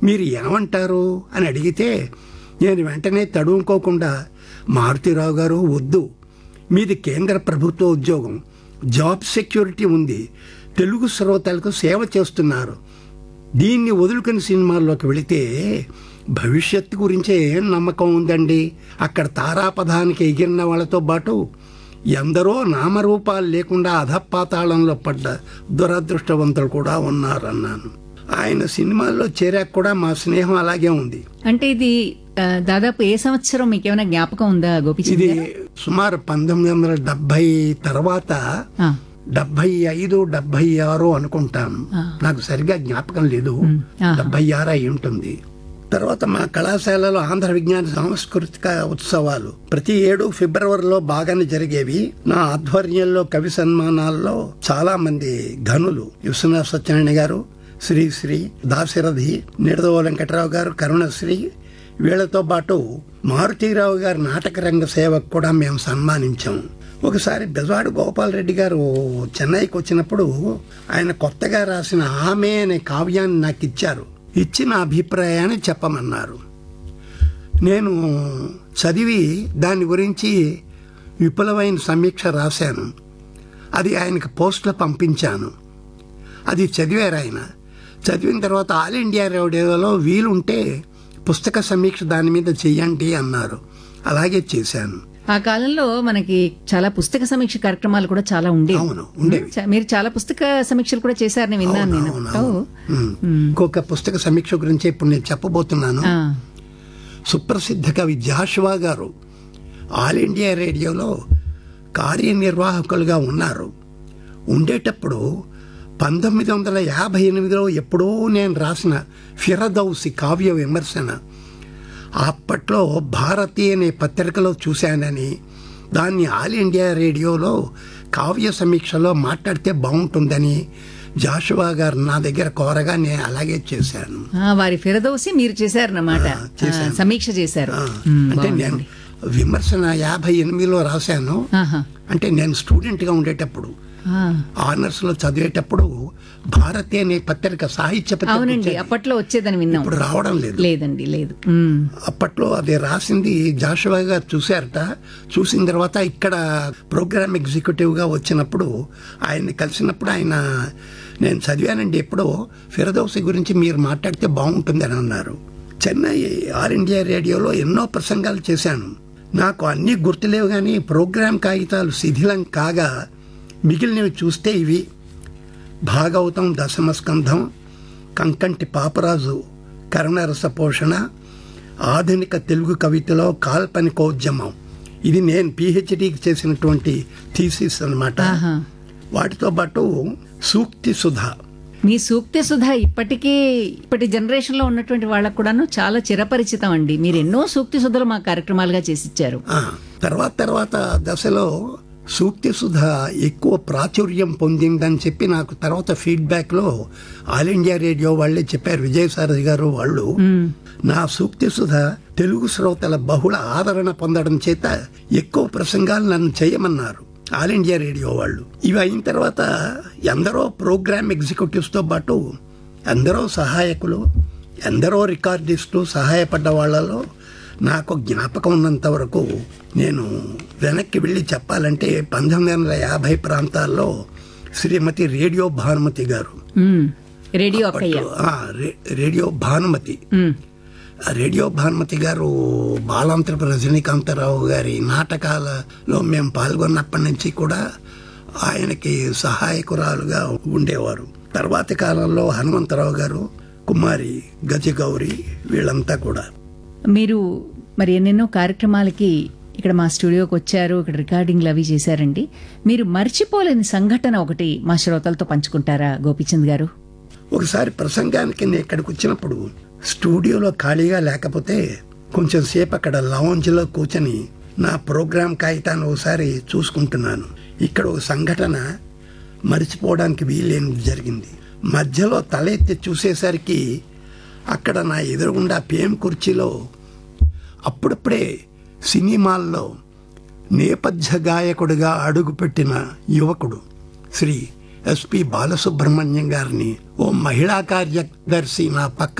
మీరు ఏమంటారు అని అడిగితే నేను వెంటనే తడుముకోకుండా మారుతిరావు గారు వద్దు మీది కేంద్ర ప్రభుత్వ ఉద్యోగం జాబ్ సెక్యూరిటీ ఉంది తెలుగు శ్రోతలకు సేవ చేస్తున్నారు దీన్ని వదులుకుని సినిమాల్లోకి వెళితే భవిష్యత్తు గురించే ఏం నమ్మకం ఉందండి అక్కడ తారాపదానికి ఎగిరిన వాళ్ళతో పాటు ఎందరో నామరూపాలు లేకుండా అధపాతాళంలో పడ్డ దురదృష్టవంతులు కూడా ఉన్నారన్నాను ఆయన సినిమాల్లో చేరాక కూడా మా స్నేహం అలాగే ఉంది అంటే ఇది ఆ, దాదాపు ఏ సంవత్సరం మీకు ఏమైనా జ్ఞాపకం ఉందా గోపిచంద్ ఇది గారు? సుమారు పంతొమ్మిది వందల డెబ్బై తర్వాత ఆ, డెబ్బై ఐదు డెబ్బై ఆరు అనుకుంటాను ఆ. నాకు సరిగా జ్ఞాపకం లేదు ఆహా. డెబ్బై ఆరు అయి ఉంటుంది తర్వాత మా కళాశాలలో ఆంధ్ర విజ్ఞాన సాంస్కృతిక ఉత్సవాలు ప్రతి ఏడు ఫిబ్రవరిలో బాగానే జరిగేవి నా ఆధ్వర్యంలో కవి సన్మానాల్లో చాలా మంది ఘనులు విశ్వనాథ సత్యనారాయణ గారు శ్రీశ్రీ దాశరథి నిడదవ వెంకటరావు గారు కరుణశ్రీ వీళ్లతో పాటు మారుతీరావు గారి నాటక రంగ సేవకు కూడా మేము సన్మానించాం ఒకసారి బెజవాడ గోపాలరెడ్డి గారు చెన్నైకి వచ్చినప్పుడు ఆయన కొత్తగా రాసిన ఆమె అనే కావ్యాన్ని నాకు ఇచ్చారు ఇచ్చిన అభిప్రాయాన్ని చెప్పమన్నారు నేను చదివి దాని గురించి విపులమైన సమీక్ష రాశాను అది ఆయనకు పోస్ట్లో పంపించాను అది చదివారు ఆయన చదివిన తర్వాత ఆల్ ఇండియా రేడియోలో వీలుంటే పుస్తక సమీక్ష దాని మీద చెయ్యండి అన్నారు అలాగే చేశాను ఆ కాలంలో మనకి చాలా పుస్తక సమీక్ష కార్యక్రమాలు కూడా చాలా ఉండేవి అవును ఉండేవి చ- మీరు చాలా పుస్తక సమీక్షలు కూడా చేశారని విన్నాను నేను అవును, ఓ, అవును. ఉమ్. ఇంకొక పుస్తక సమీక్ష గురించి ఇప్పుడు నేను చెప్పబోతున్నాను ఆ, సుప్రసిద్ధ కవి జాషువా గారు ఆల్ ఇండియా రేడియోలో కార్యనిర్వాహకులుగా ఉన్నారు ఉండేటప్పుడు పంతొమ్మిది వందల యాభై ఎనిమిదిలో ఎప్పుడో నేను రాసిన ఫిరదౌసి కావ్య విమర్శన అప్పట్లో భారతి అనే పత్రికలో చూశానని దాన్ని ఆల్ ఇండియా రేడియోలో కావ్య సమీక్షలో మాట్లాడితే బాగుంటుందని జాషువా గారు నా దగ్గర కోరగా నేను అలాగే చేశాను ఆ, వారి ఫిరదోసి మీరు చేశారన్నమాట ఆ, చేశాను. ఆ, సమీక్ష చేశారు ఆ, ఉమ్, అంటే నేను బాగుందండి. విమర్శన యాభై ఎనిమిదిలో రాశాను ఆహా. అంటే నేను స్టూడెంట్గా ఉండేటప్పుడు ఆ, ఆనర్స్లో చదివేటప్పుడు భారతి అనే పత్రిక సాహిత్య పత్రిక అవునండి వచ్చేది. అప్పట్లో వచ్చేదని విన్నాం ఇప్పుడు రావడం లేదు లేదండి లేదు ఉమ్, అప్పట్లో అది రాసింది జాషువా గారు చూశారట చూసిన తర్వాత ఇక్కడ ప్రోగ్రామ్ ఎగ్జిక్యూటివ్గా వచ్చినప్పుడు ఆయన్ని కలిసినప్పుడు ఆయన నేను చదివానండి ఎప్పుడో ఫిరదౌసి గురించి మీరు మాట్లాడితే బాగుంటుంది అని అన్నారు చెన్నై ఆల్ ఇండియా రేడియోలో ఎన్నో ప్రసంగాలు చేశాను నాకు అన్నీ గుర్తులేవు కానీ ప్రోగ్రామ్ కాగితాలు శిథిలం కాగా మిగిలినవి చూస్తే ఇవి భాగవతం దశమస్కంధం కంకంటి పాపరాజు కరుణరస పోషణ ఆధునిక తెలుగు కవితలో కాల్పనికోద్యమం ఇది నేను పిహెచ్డికి చేసినటువంటి థీసిస్ అన్నమాట ఆహా. వాటితో పాటు సూక్తి సుధ మీ సూక్తి సుధ ఇప్పటికీ ఇప్పటి జనరేషన్ లో ఉన్నటువంటి వాళ్ళకు కూడాను చాలా చిరపరిచితం అండి మీరు ఎన్నో సూక్తి సుధలు మా కార్యక్రమాలుగా చేసిచ్చారు ఆ, తర్వాత తర్వాత దశలో సూక్తి సుధ ఎక్కువ ప్రాచుర్యం పొందిందని చెప్పి నాకు తర్వాత ఫీడ్బ్యాక్ లో ఆల్ ఇండియా రేడియో వాళ్ళే చెప్పారు విజయసారథి గారు వాళ్ళు నా సూక్తి సుధ తెలుగు శ్రోతల బహుళ ఆదరణ పొందడం చేత ఎక్కువ ప్రసంగాలు నన్ను చేయమన్నారు ఆల్ ఇండియా రేడియో వాళ్ళు ఇవి అయిన తర్వాత ఎందరో ప్రోగ్రామ్ ఎగ్జిక్యూటివ్స్ తో పాటు ఎందరో సహాయకులు ఎందరో రికార్డిస్టులు సహాయపడ్డ వాళ్ళలో నాకు జ్ఞాపకం ఉన్నంత వరకు నేను వెనక్కి వెళ్ళి చెప్పాలంటే పంతొమ్మిది వందల యాభై ప్రాంతాల్లో శ్రీమతి రేడియో భానుమతి గారు ఉమ్, రేడియో అక్కయ్య ఆ, రే- రేడియో భానుమతి ఉమ్, ఆ రేడియో భానుమతి గారు బాలాంతరపు రజనీకాంతరావు గారి నాటకాలలో మేము పాల్గొన్నప్పటి నుంచి కూడా ఆయనకి సహాయకురాలుగా ఉండేవారు తర్వాతి కాలంలో హనుమంతరావు గారు కుమారి గజగౌరి వీళ్ళంతా కూడా మీరు మరి ఎన్నెన్నో కార్యక్రమాలకి ఇక్కడ మా స్టూడియోకి వచ్చారు ఇక్కడ రికార్డింగ్లు అవి చేశారండి మీరు మర్చిపోలేని సంఘటన ఒకటి మా శ్రోతలతో పంచుకుంటారా గోపిచంద్ గారు ఒకసారి ప్రసంగానికి నేను ఇక్కడికి వచ్చినప్పుడు స్టూడియోలో ఖాళీగా లేకపోతే కొంచెం సేపు అక్కడ లౌంజ్లో కూర్చొని నా ప్రోగ్రామ్ కాగితాన్ని ఒకసారి చూసుకుంటున్నాను ఇక్కడ ఒక సంఘటన మర్చిపోవడానికి వీలేనిది జరిగింది మధ్యలో తల ఎత్తి చూసేసరికి అక్కడ నా ఎదురుగుండా పిఎం కుర్చీలో అప్పుడప్పుడే సినిమాల్లో నేపథ్య గాయకుడిగా అడుగుపెట్టిన యువకుడు శ్రీ ఎస్పి బాలసుబ్రహ్మణ్యం గారిని ఓ మహిళా కార్యదర్శి నా పక్క